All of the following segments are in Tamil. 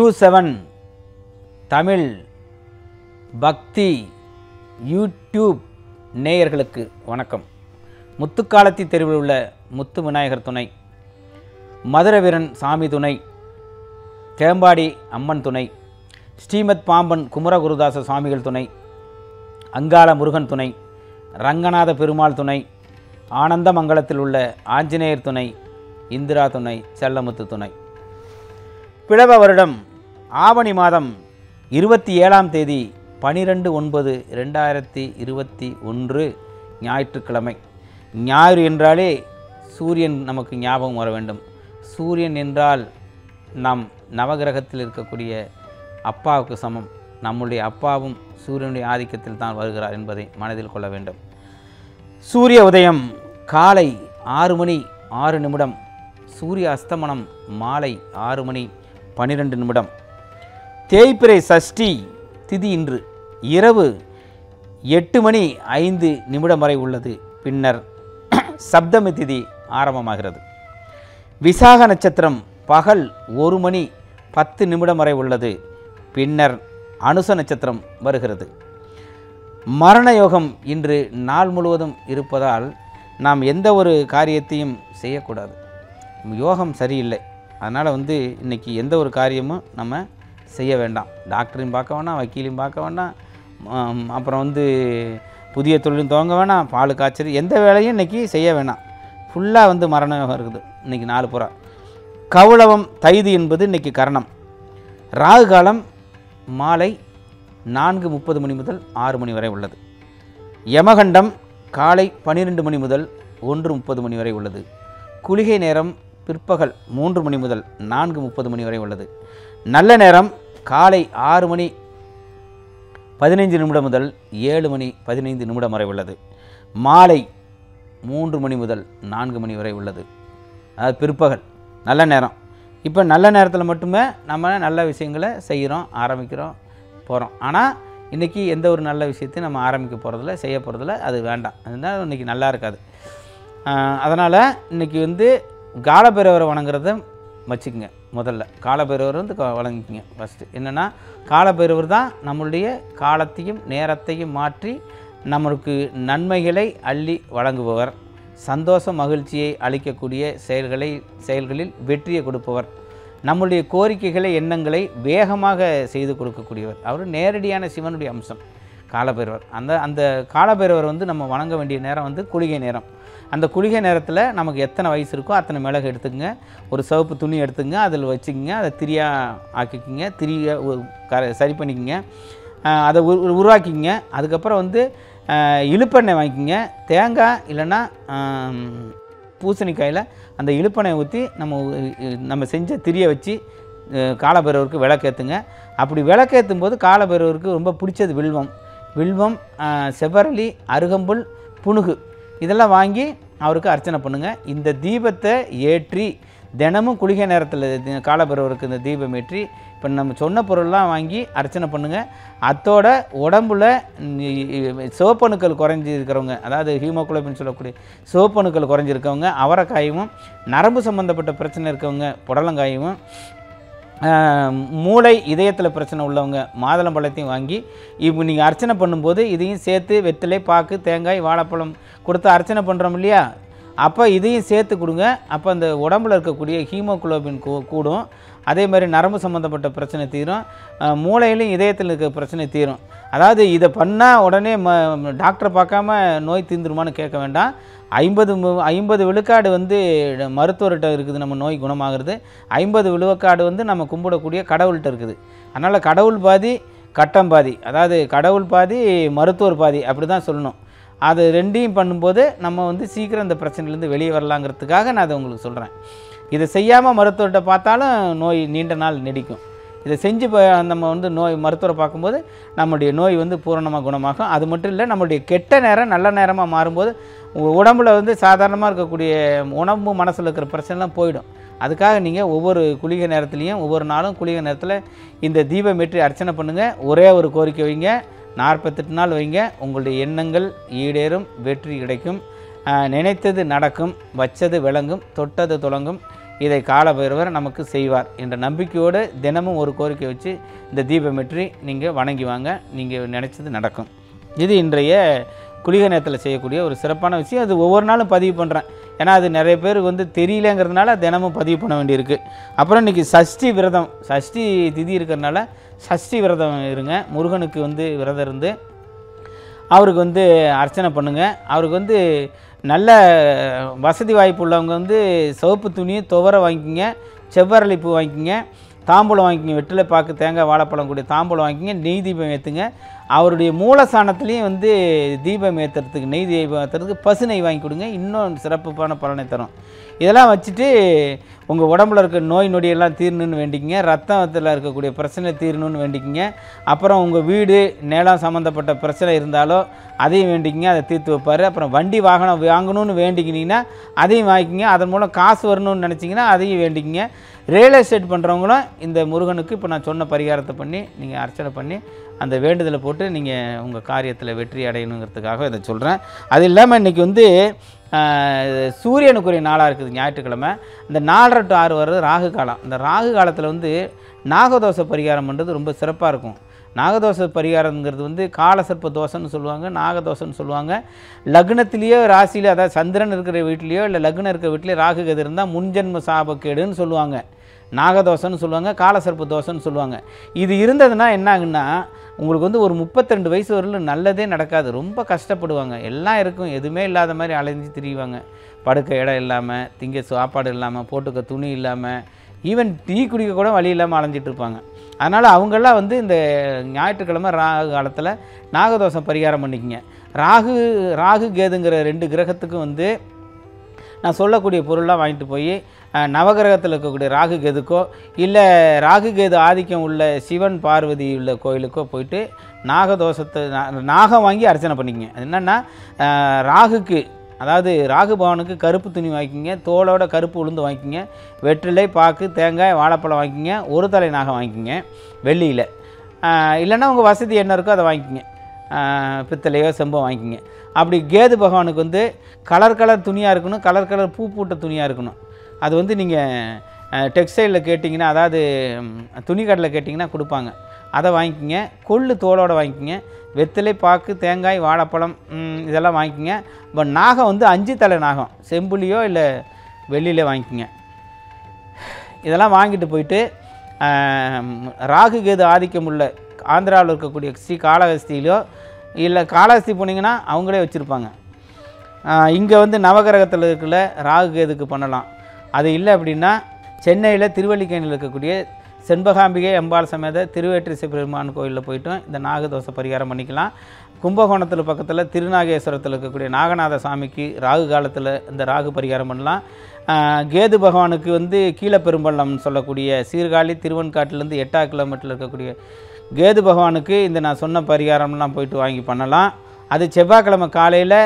நியூஸ் செவன் தமிழ் பக்தி யூடியூப் நேயர்களுக்கு வணக்கம் முத்துக்காலத்தி தெருவில் உள்ள முத்து விநாயகர் துணை மதுரவீரன் சாமி துணை கேம்பாடி அம்மன் துணை ஸ்ரீமத் பாம்பன் குமரகுருதாச சுவாமிகள் துணை அங்காள முருகன் துணை ரங்கநாத பெருமாள் துணை ஆனந்தமங்கலத்தில் உள்ள ஆஞ்சநேயர் துணை இந்திரா துணை செல்லமுத்து துணை பிளவ வருடம் ஆவணி மாதம் இருபத்தி ஏழாம் தேதி பனிரெண்டு ஒன்பது ரெண்டாயிரத்தி இருபத்தி ஒன்று ஞாயிற்றுக்கிழமை ஞாயிறு என்றாலே சூரியன் நமக்கு ஞாபகம் வர வேண்டும் சூரியன் என்றால் நம் நவகிரகத்தில் இருக்கக்கூடிய அப்பாவுக்கு சமம் நம்முடைய அப்பாவும் சூரியனுடைய ஆதிக்கத்தில் தான் வருகிறார் என்பதை மனதில் கொள்ள வேண்டும் சூரிய உதயம் காலை ஆறு மணி ஆறு நிமிடம் சூரிய அஸ்தமனம் மாலை ஆறு மணி பன்னிரெண்டு நிமிடம் தேய்பிறை சஷ்டி திதி இன்று இரவு எட்டு மணி ஐந்து நிமிடம் வரை உள்ளது பின்னர் சப்தமி திதி ஆரம்பமாகிறது விசாக நட்சத்திரம் பகல் ஒரு மணி பத்து நிமிடம் வரை உள்ளது பின்னர் அனுச நட்சத்திரம் வருகிறது மரண யோகம் இன்று நாள் முழுவதும் இருப்பதால் நாம் எந்த ஒரு காரியத்தையும் செய்யக்கூடாது யோகம் சரியில்லை அதனால் வந்து இன்றைக்கி எந்த ஒரு காரியமும் நம்ம செய்ய வேண்டாம் டாக்டரையும் பார்க்க வேண்டாம் வக்கீலையும் பார்க்க வேண்டாம் ஆம், அப்புறம் வந்து புதிய தொழிலும் துவங்க வேணாம் பால் காய்ச்சல் எந்த வேலையும் இன்றைக்கி செய்ய வேணாம் ஃபுல்லாக வந்து மரண யோகம் இருக்குது இன்றைக்கி நாலு புறா கவுளவம் தைது என்பது இன்றைக்கி கரணம் ராகு காலம் மாலை நான்கு முப்பது மணி முதல் ஆறு மணி வரை உள்ளது யமகண்டம் காலை பன்னிரெண்டு மணி முதல் ஒன்று முப்பது மணி வரை உள்ளது குளிகை நேரம் பிற்பகல் மூன்று மணி முதல் நான்கு முப்பது மணி வரை உள்ளது நல்ல நேரம் காலை ஆறு மணி பதினைந்து நிமிடம் முதல் ஏழு மணி பதினைந்து நிமிடம் வரை உள்ளது மாலை மூன்று மணி முதல் நான்கு மணி வரை உள்ளது அதாவது பிற்பகல் நல்ல நேரம் இப்போ நல்ல நேரத்தில் மட்டுமே நம்ம நல்ல விஷயங்களை செய்கிறோம் ஆரம்பிக்கிறோம் போகிறோம் ஆனால் இன்றைக்கி எந்த ஒரு நல்ல விஷயத்தையும் நம்ம ஆரம்பிக்க போகிறதில்ல செய்ய போகிறதில்ல அது வேண்டாம் அதுதான் இன்றைக்கி நல்லா இருக்காது அதனால் இன்றைக்கி வந்து காலபைரவரை வணங்குறத வச்சுக்கோங்க முதல்ல காலபைரவர் வந்து க- வணங்கிக்கங்க ஃபஸ்ட்டு என்னென்னா காலபைரவர் தான் நம்மளுடைய காலத்தையும் நேரத்தையும் மாற்றி நம்மளுக்கு நன்மைகளை அள்ளி வழங்குபவர் சந்தோஷ மகிழ்ச்சியை அளிக்கக்கூடிய செயல்களை செயல்களில் வெற்றியை கொடுப்பவர் நம்முடைய கோரிக்கைகளை எண்ணங்களை வேகமாக செய்து கொடுக்கக்கூடியவர் அவர் நேரடியான சிவனுடைய அம்சம் காலபைரவர் அந்த அந்த காலபைரவர் வந்து நம்ம வணங்க வேண்டிய நேரம் வந்து குளிகை நேரம் அந்த குளிகை நேரத்தில் நமக்கு எத்தனை வயசு இருக்கோ அத்தனை மிளகு எடுத்துக்கங்க ஒரு சிவப்பு துணி எடுத்துங்க அதில் வச்சுக்கங்க அதை திரியாக ஆக்கிக்கிங்க திரியை உ- க சரி பண்ணிக்கங்க ஆஹ் அதை உரு உரு- உருவாக்கிக்கங்க அதுக்கப்புறம் வந்து ஆஹ் இழுப்பெண்ணெய் வாங்கிக்கோங்க தேங்காய் இல்லைன்னா ஆம், பூசணிக்காயில் அந்த இழுப்பெண்ணெய் ஊற்றி நம்ம உ- இ- நம்ம செஞ்ச திரியை வச்சு அஹ், காலபைரவருக்கு விளக்கேற்றுங்க அப்படி விளக்கேற்றும் போது காலபைரவருக்கு ரொம்ப பிடிச்சது வில்வம் வில்வம் ஆஹ், செவ்வரளி அருகம்புல் புனுகு இதெல்லாம் வாங்கி அவருக்கு அர்ச்சனை பண்ணுங்கள் இந்த தீபத்தை ஏற்றி தினமும் குளிகை நேரத்தில் காலபைரவருக்கு இந்த தீபம் ஏற்றி இப்போ நம்ம சொன்ன பொருள்லாம் வாங்கி அர்ச்சனை பண்ணுங்கள் அத்தோட உடம்புல ம், சிவப்பணுக்கள் குறைஞ்சி இருக்கிறவங்க அதாவது ஹீமோகுளோபின் சொல்லக்கூடிய சிவப்பணுக்கள் குறைஞ்சிருக்கவங்க அவரைக்காயும் நரம்பு சம்மந்தப்பட்ட பிரச்சனை இருக்கவங்க புடலங்காயும் ஆஹ், மூளை இதயத்தில் பிரச்சனை உள்ளவங்க மாதுளம்பழத்தையும் வாங்கி இப்போ நீங்கள் அர்ச்சனை பண்ணும்போது இதையும் சேர்த்து வெற்றிலை பாக்கு தேங்காய் வாழைப்பழம் கொடுத்து அர்ச்சனை பண்ணுறோம் இல்லையா அப்போ இதையும் சேர்த்து கொடுங்க அப்போ அந்த உடம்புல இருக்கக்கூடிய ஹீமோகுளோபின் கூ கூடும் அதே மாதிரி நரம்பு சம்மந்தப்பட்ட பிரச்சனை தீரும் ஆஹ், மூளையிலும் இதயத்தில் இருக்க பிரச்சனை தீரும் அதாவது இதை பண்ணால் உடனே ம டாக்டரை பார்க்காம நோய் தீர்ந்துருமான்னு கேட்க வேண்டாம் ஐம்பது மு- ஐம்பது விழுக்காடு வந்து மருத்துவர்கிட்ட இருக்குது நம்ம நோய் குணமாகிறது ஐம்பது விழுக்காடு வந்து நம்ம கும்பிடக்கூடிய கடவுள்கிட்ட இருக்குது அதனால் கடவுள் பாதி கட்டம் பாதி அதாவது கடவுள் பாதி மருத்துவர் பாதி அப்படி தான் சொல்லணும் அது ரெண்டையும் பண்ணும்போது நம்ம வந்து சீக்கிரம் இந்த பிரச்சனையிலேருந்து வெளியே வரலாங்கிறதுக்காக நான் அதை உங்களுக்கு சொல்கிறேன் இதை செய்யாமல் மருத்துவர்கிட்ட பார்த்தாலும் நோய் நீண்ட நாள் நீடிக்கும் இதை செஞ்சு ப- நம்ம வந்து நோய் மருத்துவரை பார்க்கும்போது நம்முடைய நோய் வந்து பூரணமாக குணமாகும் அது மட்டும் இல்லை நம்மளுடைய கெட்ட நேரம் நல்ல நேரமாக மாறும்போது உ- உடம்புல வந்து சாதாரணமாக இருக்கக்கூடிய உணவு மனசில் இருக்கிற பிரச்சனைலாம் போயிடும் அதுக்காக நீங்கள் ஒவ்வொரு குளிகை நேரத்துலையும் ஒவ்வொரு நாளும் குளிகை நேரத்தில் இந்த தீபம் ஏற்றி அர்ச்சனை பண்ணுங்கள் ஒரே ஒரு கோரிக்கை வைங்க நாற்பத்தெட்டு நாள் வைங்க உங்களுடைய எண்ணங்கள் ஈடேறும் வெற்றி கிடைக்கும் ஆஹ், நினைத்தது நடக்கும் வச்சது விளங்கும் தொட்டது துளங்கும் இதை காலபைரவர் நமக்கு செய்வார் என்ற நம்பிக்கையோடு தினமும் ஒரு கோரிக்கை வச்சு இந்த தீபமேற்றி நீங்கள் வணங்கி வாங்க நீங்கள் நினச்சது நடக்கும் இது இன்றைய குளிகை நேரத்தில் செய்யக்கூடிய ஒரு சிறப்பான விஷயம் அது ஒவ்வொரு நாளும் பதிவு பண்ணுறேன் ஏன்னா அது நிறைய பேருக்கு வந்து தெரியலங்கிறதுனால தினமும் பதிவு பண்ண வேண்டியிருக்கு அப்புறம் இன்றைக்கி சஷ்டி விரதம் சஷ்டி திதி இருக்கிறதுனால சஷ்டி விரதம் இருங்க முருகனுக்கு வந்து விரதம் இருந்து அவருக்கு வந்து அர்ச்சனை பண்ணுங்க அவருக்கு வந்து நல்ல வசதி வாய்ப்பு உள்ளவங்க வந்து சிவப்பு துணி துவரை வாங்கிக்கிங்க செவ்வரளி பூ வாங்கிக்கிங்க தாம்பூலம் வாங்கிக்கிங்க வெற்றிலை பாக்கு தேங்காய் வாழைப்பழம் கூடிய தாம்பூலம் வாங்கிக்கிங்க நெய் தீபம் ஏற்றுங்க அவருடைய மூலஸ்தானத்துலேயும் வந்து தீபம் ஏற்றுறதுக்கு நெய் தீபம் ஏற்றுறதுக்கு பசு நெய் வாங்கி கொடுங்க இன்னும் சிறப்பான பலனை தரும் இதெல்லாம் வச்சுட்டு உங்கள் உடம்புல இருக்க நோய் நொடியெல்லாம் தீரணும்னு வேண்டிக்கிங்க ரத்தத்தில் இருக்கக்கூடிய பிரச்சனை தீரணும்னு வேண்டிக்கிங்க அப்புறம் உங்கள் வீடு நிலம் சம்மந்தப்பட்ட பிரச்சனை இருந்தாலோ அதையும் வேண்டிக்கிங்க அதை தீர்த்து வைப்பார் அப்புறம் வண்டி வாகனம் வாங்கணும்னு வேண்டிக்கினீங்கன்னா அதையும் வாங்கிக்கிங்க அதன் மூலம் காசு வரணும்னு நினச்சிங்கன்னா அதையும் வேண்டிக்கிங்க ரியல் எஸ்டேட் பண்ணுறவங்களும் இந்த முருகனுக்கு இப்போ நான் சொன்ன பரிகாரத்தை பண்ணி நீங்கள் அர்ச்சனை பண்ணி அந்த வேண்டுதலை போட்டு நீங்கள் உங்கள் காரியத்தில் வெற்றி அடையணுங்கிறதுக்காக இதை சொல்கிறேன் அது இல்லாமல் இன்றைக்கி வந்து ஆஹ், சூரியனுக்குரிய நாளாக இருக்குது ஞாயிற்றுக்கிழமை இந்த நாலரை டு ஆறு வர்றது ராகு காலம் இந்த ராகு காலத்தில் வந்து நாகதோஷ பரிகாரம் பண்ணுறது ரொம்ப சிறப்பாக இருக்கும் நாகதோஷ பரிகாரங்கிறது வந்து காலசர்ப்ப தோஷம்னு சொல்லுவாங்க நாகதோஷம்னு சொல்லுவாங்க லக்னத்திலேயோ ராசியிலையோ அதாவது சந்திரன் இருக்கிற வீட்லேயோ இல்லை லக்னம் இருக்கிற வீட்லேயோ ராகு கது இருந்தால் முன்ஜென்ம சாபக்கேடுன்னு சொல்லுவாங்க நாகதோஷம்னு சொல்லுவாங்க காலசர்ப்ப தோஷம்னு சொல்லுவாங்க இது இருந்ததுன்னா என்ன ஆகுன்னா உங்களுக்கு வந்து ஒரு முப்பத்திரெண்டு வயசு வரலும் நல்லதே நடக்காது ரொம்ப கஷ்டப்படுவாங்க எல்லாம் இருக்கும் எதுவுமே இல்லாத மாதிரி அலைஞ்சு திரியுவாங்க படுக்க இடம் இல்லாமல் திங்க சாப்பாடு இல்லாமல் போட்டுக்க துணி இல்லாமல் ஈவன் டீ குடிக்க கூட வழி இல்லாமல் அலைஞ்சிட்டு இருப்பாங்க அதனால் அவங்கெல்லாம் வந்து இந்த ஞாயிற்றுக்கிழமை ராகு காலத்தில் நாகதோஷம் பரிகாரம் பண்ணிக்கங்க ராகு ராகு கேதுங்கிற ரெண்டு கிரகத்துக்கும் வந்து நான் சொல்லக்கூடிய பொருள்லாம் வாங்கிட்டு போய் அஹ், நவகிரகத்தில் இருக்கக்கூடிய ராகு கேதுக்கோ இல்லை ராகு கேது ஆதிக்கம் உள்ள சிவன் பார்வதி உள்ள கோயிலுக்கோ போயிட்டு நாகதோஷத்தை நா- நாகம் வாங்கி அர்ச்சனை பண்ணிக்கங்க அது என்னென்னா ராகுக்கு அதாவது ராகு பவனுக்கு கருப்பு துணி வாங்கிக்கிங்க தோலோட கருப்பு உளுந்து வாங்கிக்கிங்க வெற்றிலை பாக்கு தேங்காய் வாழைப்பழம் வாங்கிக்கிங்க ஒரு தலை நாகம் வாங்கிக்கிங்க வெள்ளியில் இல்லைன்னா உங்கள் வசதி என்ன இருக்கோ அதை வாங்கிக்கிங்க ஆஹ் பித்தளையோ செம்போ வாங்கிக்கிங்க அப்படி கேது பகவானுக்கு வந்து கலர் கலர் துணியாக இருக்கணும் கலர் கலர் பூ பூட்ட துணியாக இருக்கணும் அது வந்து நீங்கள் டெக்ஸ்டைலில் கேட்டிங்கன்னா அதாவது ம், துணிக்கடையில் கேட்டிங்கன்னா கொடுப்பாங்க அதை வாங்கிக்கிங்க கொள்ளு தோலோட வாங்கிக்கிங்க வெத்தலை பாக்கு தேங்காய் வாழைப்பழம் ம், இதெல்லாம் வாங்கிக்கிங்க இப்போ நாகம் வந்து அஞ்சு தலை நாகம் செம்புலியோ இல்லை வெள்ளியில வாங்கிக்கிங்க இதெல்லாம் வாங்கிட்டு போயிட்டு ஆம், ராகு கேது ஆதிக்கம் உள்ள ஆந்திராவில் இருக்கக்கூடிய ஸ்ரீ காளஹஸ்தியிலோ இல்லை காளஹஸ்தி போனீங்கன்னா அவங்களே வச்சுருப்பாங்க இங்கே வந்து நவகிரகத்தில் இருக்கிற ராகு கேதுக்கு பண்ணலாம் அது இல்லை அப்படின்னா சென்னையில் திருவல்லிக்கேணியில் இருக்கக்கூடிய செண்பகாம்பிகை அம்பாள் சமேத திருவேற்றிசை பெருமான் கோயிலில் போயிட்டும் இந்த நாகதோஷ பரிகாரம் பண்ணிக்கலாம் கும்பகோணத்தில் பக்கத்தில் திருநாகேஸ்வரத்தில் இருக்கக்கூடிய நாகநாத சாமிக்கு ராகு காலத்தில் இந்த ராகு பரிகாரம் பண்ணலாம் ஆஹ் கேது பகவானுக்கு வந்து கீழப்பெரும்பள்ளம்னு சொல்லக்கூடிய சீர்காழி திருவன்காட்டிலேருந்து எட்டா கிலோமீட்டரில் இருக்கக்கூடிய கேது பகவானுக்கு இந்த நான் சொன்ன பரிகாரம்லாம் போயிட்டு வாங்கி பண்ணலாம் அது செவ்வாய்க்கிழமை காலையில்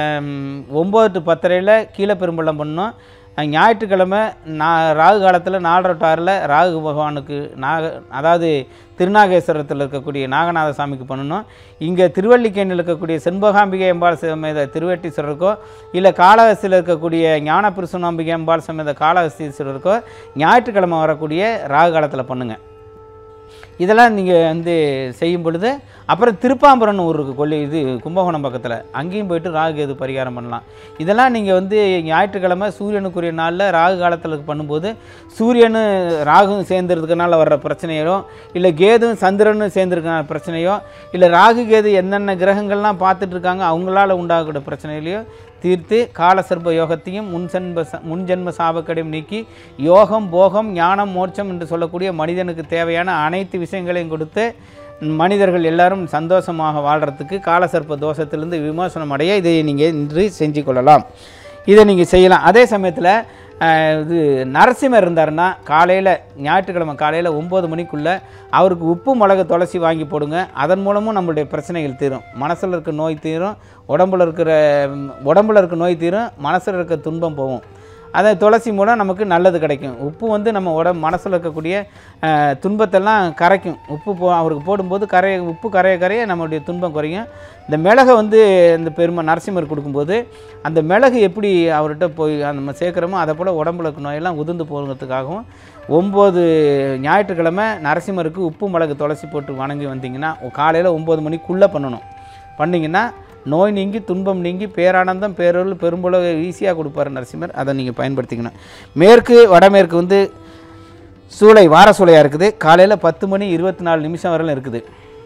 ஒம்பது டு பத்தரையில் கீழப்பெரும்பள்ளம் பண்ணோம் அஹ் ஞாயிற்றுக்கிழமை நான் ராகு காலத்தில் நாலரை டு ஆறில் ராகு பகவானுக்கு நாக அதாவது திருநாகேஸ்வரத்தில் இருக்கக்கூடிய நாகநாத சாமிக்கு பண்ணணும் இங்கே திருவல்லிக்கேணியில் இருக்கக்கூடிய செண்பகாம்பிகை அம்பாள் சமேத திருவேட்டீஸ்வரருக்கோ இல்லை காளஹஸ்தியில் இருக்கக்கூடிய ஞான பிரிசுனாம்பிகை அம்பாள் சமேத காளஹஸ்தீஸ்வரருக்கோ ஞாயிற்றுக்கிழமை வரக்கூடிய ராகு காலத்தில் பண்ணுங்கள் இதெல்லாம் நீங்கள் வந்து செய்யும் பொழுது அப்புறம் திருப்பாம்பரம்னு ஊர் இருக்குது கொல்லி இது கும்பகோணம் பக்கத்தில் அங்கேயும் போயிட்டு ராகு கேது பரிகாரம் பண்ணலாம் இதெல்லாம் நீங்கள் வந்து ஞாயிற்றுக்கிழமை சூரியனுக்குரிய நாளில் ராகு காலத்தில் பண்ணும்போது சூரியனு ராகும் சேர்ந்துருக்கனால வர்ற பிரச்சனையோ இல்லை கேதும் சந்திரனும் சேர்ந்துருக்கனால பிரச்சனையோ இல்லை ராகு கேது என்னென்ன கிரகங்கள்லாம் பார்த்துட்டு இருக்காங்க அவங்களால உண்டாகக்கூடிய பிரச்சனைகளையோ தீர்த்து காலசர்ப யோகத்தையும் முன்சென்ப ச- முன்ஜென்ம சாபக்கடையும் நீக்கி யோகம் போகம் ஞானம் மோட்சம் என்று சொல்லக்கூடிய மனிதனுக்கு தேவையான அனைத்து விஷயங்களையும் கொடுத்து மனிதர்கள் எல்லாரும் சந்தோஷமாக வாழ்கிறதுக்கு காலசர்ப்ப தோஷத்திலிருந்து விமோசனம் அடைய இதை நீங்கள் இன்று செஞ்சு கொள்ளலாம் இதை நீங்கள் செய்யலாம் அதே சமயத்தில் இது நரசிம்மர் இருந்தாருன்னா காலையில் ஞாயிற்றுக்கிழமை காலையில் ஒம்பது மணிக்குள்ளே அவருக்கு உப்பு மிளகு துளசி வாங்கி போடுங்க அதன் மூலமும் நம்மளுடைய பிரச்சனைகள் தீரும் மனசில் இருக்க நோய் தீரும் உடம்புல இருக்கிற உடம்புல இருக்க நோய் தீரும் மனசில் இருக்க துன்பம் போகும் அதை துளசி மூலம் நமக்கு நல்லது கிடைக்கும் உப்பு வந்து நம்ம உடம்பு மனசில் இருக்கக்கூடிய அஹ், துன்பத்தெல்லாம் கரைக்கும் உப்பு போ அவருக்கு போடும்போது கரைய உப்பு கரைய கரைய நம்மளுடைய துன்பம் குறையும் இந்த மிளகை வந்து இந்த பெருமை நரசிம்மர் கொடுக்கும்போது அந்த மிளகு எப்படி அவர்கிட்ட போய் அந்த நம்ம சேர்க்குறோமோ அதை போல் உடம்புல இருக்க நோயெல்லாம் உதிர்ந்து போகிறதுக்காகவும் ஒம்பது ஞாயிற்றுக்கிழமை நரசிம்மருக்கு உப்பு மிளகு துளசி போட்டு வணங்கி வந்தீங்கன்னா காலையில் ஒம்பது மணிக்குள்ளே பண்ணணும் பண்ணிங்கன்னா நோய் நீங்கி துன்பம் நீங்கி பேரானந்தம் பேரொருள் பெரும்புலக ஈஸியாக கொடுப்பாரு நரசிம்மர் அதை நீங்கள் பயன்படுத்திக்கணும் மேற்கு வடமேற்கு வந்து சூளை வார சூளையாக இருக்குது காலையில் பத்து மணி இருபத்தி நாலு நிமிஷம் வரையிலும் இருக்குது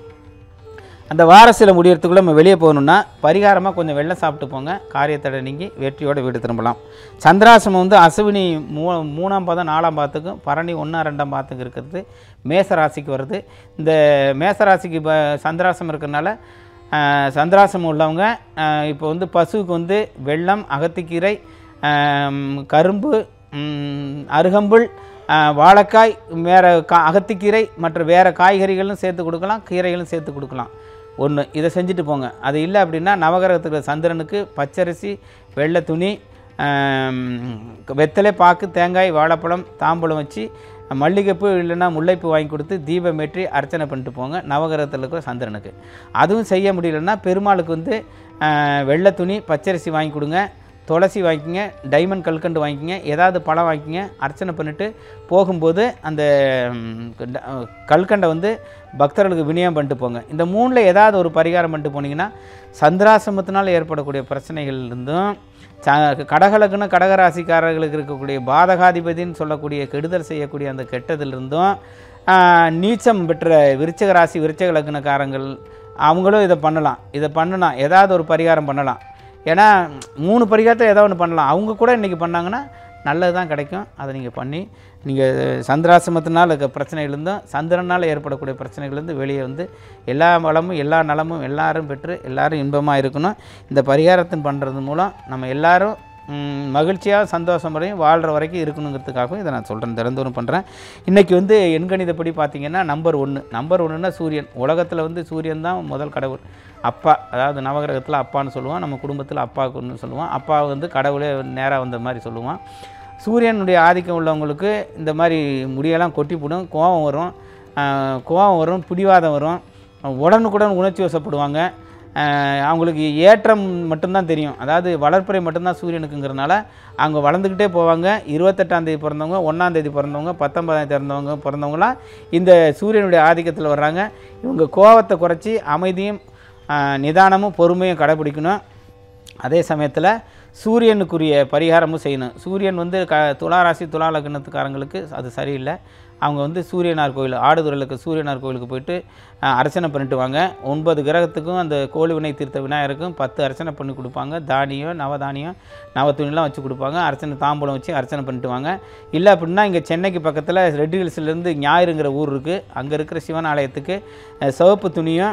அந்த வார சில முடியறதுக்குள்ளே நம்ம வெளியே போகணுன்னா பரிகாரமாக கொஞ்சம் வெள்ளம் சாப்பிட்டு போங்க காரியத்தடை நீங்கி வெற்றியோட வீடு திரும்பலாம் சந்திராசிரமம் வந்து அசுவினி மூ மூணாம் பாதம் நாலாம் பாதத்துக்கும் பரணி ஒன்றா ரெண்டாம் பாதத்துக்கு இருக்கிறது மேச ராசிக்கு வருது இந்த மேச ராசிக்கு இப்போ சந்திராசிரமம் இருக்கிறனால ஆஹ், சந்திராசிரமம் உள்ளவங்க ஆஹ், இப்போ வந்து பசுவுக்கு வந்து வெள்ளம் அகத்திக்கீரை ஆம், கரும்பு ம், அருகம்புல் ஆஹ், வாழைக்காய் வேறு கா அகத்திக்கீரை மற்ற வேறு காய்கறிகளும் சேர்த்து கொடுக்கலாம் கீரைகளும் சேர்த்து கொடுக்கலாம் ஒன்று இதை செஞ்சுட்டு போங்க அது இல்லை அப்படின்னா நவகிரகத்துக்கு சந்திரனுக்கு பச்சரிசி வெள்ளை துணி ஆம், வெத்தலை பாக்கு தேங்காய் வாழைப்பழம் தாம்பழம் வச்சு மல்லிகைப்பூ இல்லைன்னா முல்லைப்பூ வாங்கி கொடுத்து தீபம் ஏற்றி அர்ச்சனை பண்ணிட்டு போங்க நவகிரகத்தில் இருக்கிற சந்திரனுக்கு அதுவும் செய்ய முடியலன்னா பெருமாளுக்கு வந்து ஆஹ், வெள்ளை துணி பச்சரிசி வாங்கி கொடுங்க துளசி வாங்கிக்கங்க டைமண்ட் கல்கண்டு வாங்கிக்கங்க ஏதாவது பழம் வாங்கிக்கங்க அர்ச்சனை பண்ணிவிட்டு போகும்போது அந்த ம், ட- கல்கண்டை வந்து பக்தர்களுக்கு விநியோகம் பண்ணிட்டு போங்க இந்த மூணில் ஏதாவது ஒரு பரிகாரம் பண்ணிட்டு போனீங்கன்னா சந்திராசிரமத்தினால் ஏற்படக்கூடிய பிரச்சனைகள் இருந்தும் ச கடகலக்குன்னு கடகராசிக்காரர்களுக்கு இருக்கக்கூடிய பாதகாதிபதின்னு சொல்லக்கூடிய கெடுதல் செய்யக்கூடிய அந்த கெட்டதிலிருந்தும் ஆஹ், நீச்சம் பெற்ற விருச்சக ராசி விருச்சக லக்னக்காரங்கள் அவங்களும் இதை பண்ணலாம் இதை பண்ணலாம் ஏதாவது ஒரு பரிகாரம் பண்ணலாம் ஏன்னா மூணு பரிகாரத்தை ஏதோ ஒன்று பண்ணலாம் அவங்க கூட இன்றைக்கி பண்ணாங்கன்னா நல்லது தான் கிடைக்கும் அதை நீங்கள் பண்ணி நீங்கள் சந்திராசிரமத்தினால் இருக்க பிரச்சனைகளிருந்தும் சந்திரனால் ஏற்படக்கூடிய பிரச்சனைகள்லேருந்து வெளியே வந்து எல்லா வளமும் எல்லா நலமும் எல்லாரும் பெற்று எல்லாரும் இன்பமாக இருக்கணும் இந்த பரிகாரத்தின் பண்ணுறது மூலம் நம்ம எல்லாரும் ம், மகிழ்ச்சியாக சந்தோஷம் வரையும் வாழ்கிற வரைக்கும் இருக்கணுங்கிறதுக்காகவும் இதை நான் சொல்கிறேன் திறந்தோறும் பண்ணுறேன் இன்றைக்கி வந்து எண்கணிதப்படி பார்த்தீங்கன்னா நம்பர் ஒன்று நம்பர் ஒன்றுனா சூரியன் உலகத்தில் வந்து சூரியன் தான் முதல் கடவுள் அப்பா அதாவது நவகிரகத்தில் அப்பான்னு சொல்லுவோம் நம்ம குடும்பத்தில் அப்பாவுக்குன்னு சொல்லுவோம் அப்பா வந்து கடவுளே நேராக வந்த மாதிரி சொல்லுவான் சூரியனுடைய ஆதிக்கம் உள்ளவங்களுக்கு இந்த மாதிரி முடியெல்லாம் கொட்டி போடும் கோபம் வரும் ஆஹ் கோபம் வரும் பிடிவாதம் வரும் உடனுக்குடன் உணர்ச்சி வசப்படுவாங்க ஆஹ் அவங்களுக்கு ஏற்றம் மட்டும்தான் தெரியும் அதாவது வளர்ப்புறை மட்டும்தான் சூரியனுக்குங்கிறனால அவங்க வளர்ந்துக்கிட்டே போவாங்க இருபத்தெட்டாம் தேதி பிறந்தவங்க ஒன்றாம் தேதி பிறந்தவங்க பத்தொன்பதாம் பிறந்தவங்க பிறந்தவங்களாம் இந்த சூரியனுடைய ஆதிக்கத்தில் வர்றாங்க இவங்க கோபத்தை குறைச்சி அமைதியும் ஆஹ் நிதானமும் பொறுமையும் கடைபிடிக்கணும் அதே சமயத்தில் சூரியனுக்குரிய பரிகாரமும் செய்யணும் சூரியன் வந்து க துளாராசி துலா லக்னத்துக்காரங்களுக்கு அது சரியில்லை அவங்க வந்து சூரியனார் கோயில் ஆடுதுறையில் சூரியனார் கோயிலுக்கு போயிட்டு அஹ், அர்ச்சனை பண்ணிட்டு வாங்க ஒன்பது கிரகத்துக்கும் அந்த கோழி வினை தீர்த்த விநாயகருக்கும் பத்து அர்ச்சனை பண்ணி கொடுப்பாங்க தானியம் நவதானியம் நவத்துணிலாம் வச்சு கொடுப்பாங்க அர்ச்சனை தாம்பூலம் வச்சு அர்ச்சனை பண்ணிட்டு வாங்க இல்லை அப்படின்னா இங்கே சென்னைக்கு பக்கத்தில் ரெட் ஹில்ஸ்லேருந்து ஞாயிறுங்கிற ஊர் இருக்குது அங்கே இருக்கிற சிவன் ஆலயத்துக்கு அஹ், சிவப்பு துணியும்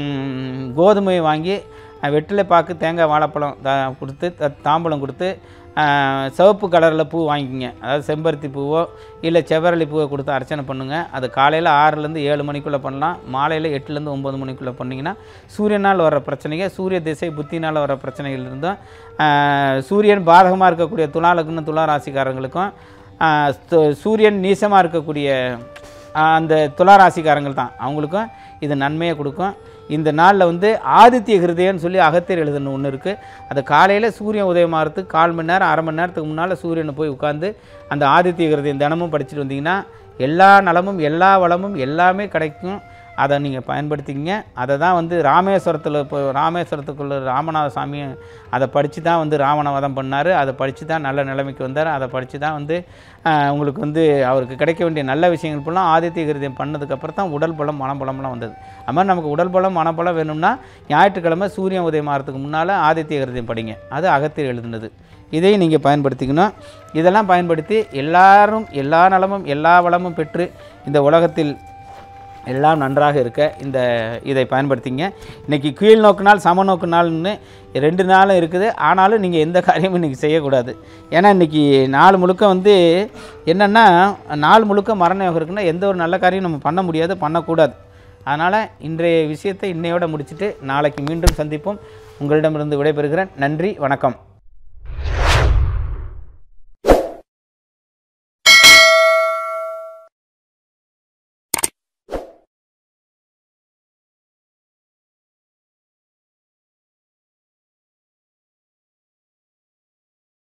ம், கோதுமையை வாங்கி அஹ், வெற்றிலை பாக்கு தேங்காய் வாழைப்பழம் த கொடுத்து த- தாம்பூலம் கொடுத்து அஹ், சிவப்பு கலரில் பூ வாங்கிக்கோங்க அதாவது செம்பருத்தி பூவோ இல்லை செவ்வரளி பூவோ கொடுத்து அர்ச்சனை பண்ணுங்கள் அது காலையில் ஆறுலேருந்து ஏழு மணிக்குள்ளே பண்ணலாம் மாலையில் எட்டுலேருந்து ஒம்பது மணிக்குள்ளே பண்ணிங்கன்னா சூரியனால் வர பிரச்சனைகள் சூரிய திசை புத்தினால் வர பிரச்சனைகள் இருந்தும் அஹ், சூரியன் பாதகமாக இருக்கக்கூடிய துலா லக்னம் துலா ராசிக்காரங்களுக்கும் அஹ், சு- சூரியன் நீசமாக இருக்கக்கூடிய அஹ், அந்த துலா ராசிக்காரங்கள் தான் அவங்களுக்கும் இது நன்மையை கொடுக்கும் இந்த நாளில் வந்து ஆதித்ய ஹிருதயம்னு சொல்லி அகத்தியர் எழுதுன ஒன்று இருக்குது அது காலையில் சூரியன் உதயமாகறதுக்கு கால் மணி நேரம் அரை மணி நேரத்துக்கு முன்னால் சூரியனை போய் உட்காந்து அந்த ஆதித்ய ஹிருதயம் தினமும் படிச்சுட்டு வந்தீங்கன்னா எல்லா நலமும் எல்லா வளமும் எல்லாமே கிடைக்கும் அதை நீங்கள் பயன்படுத்திக்கங்க அதை தான் வந்து ராமேஸ்வரத்தில் இப்போ ராமேஸ்வரத்துக்குள்ள ராமநாத சாமி அதை படித்து தான் வந்து ராவண வதம் பண்ணார் அதை படித்து தான் நல்ல நிலைமைக்கு வந்தார் அதை படித்து தான் வந்து ஆஹ், உங்களுக்கு வந்து அவருக்கு கிடைக்க வேண்டிய நல்ல விஷயங்கள் ஃபுல்லாக ஆதித்ய கிருதியம் பண்ணதுக்கப்புறம் தான் உடல் பலம் மனபலம்லாம் வந்தது அது மாதிரி நமக்கு உடல் பலம் மனபலம் வேணும்னா ஞாயிற்றுக்கிழமை சூரியன் உதயம் ஆகிறதுக்கு முன்னால் ஆதித்ய கிருதியம் படிங்க அது அகத்தியர் எழுதுனது இதையும் நீங்கள் பயன்படுத்திக்கணும் இதெல்லாம் பயன்படுத்தி எல்லாரும் எல்லா நலமும் எல்லா வளமும் பெற்று இந்த உலகத்தில் எல்லாம் நன்றாக இருக்க இந்த இதை பயன்படுத்திங்க இன்றைக்கி கீழ் நோக்கு நாள் சம நோக்கு நாள்னு ரெண்டு நாளும் இருக்குது ஆனாலும் நீங்கள் எந்த காரியமும் இன்றைக்கி செய்யக்கூடாது ஏன்னா இன்றைக்கி நாள் முழுக்க வந்து என்னென்னா நாள் முழுக்க மரண யோகம் இருக்குன்னா எந்த ஒரு நல்ல காரியம் நம்ம பண்ண முடியாது பண்ணக்கூடாது அதனால் இன்றைய விஷயத்தை இன்னையோட முடிச்சுட்டு நாளைக்கு மீண்டும் சந்திப்போம் உங்களிடமிருந்து விடைபெறுகிறேன் நன்றி வணக்கம்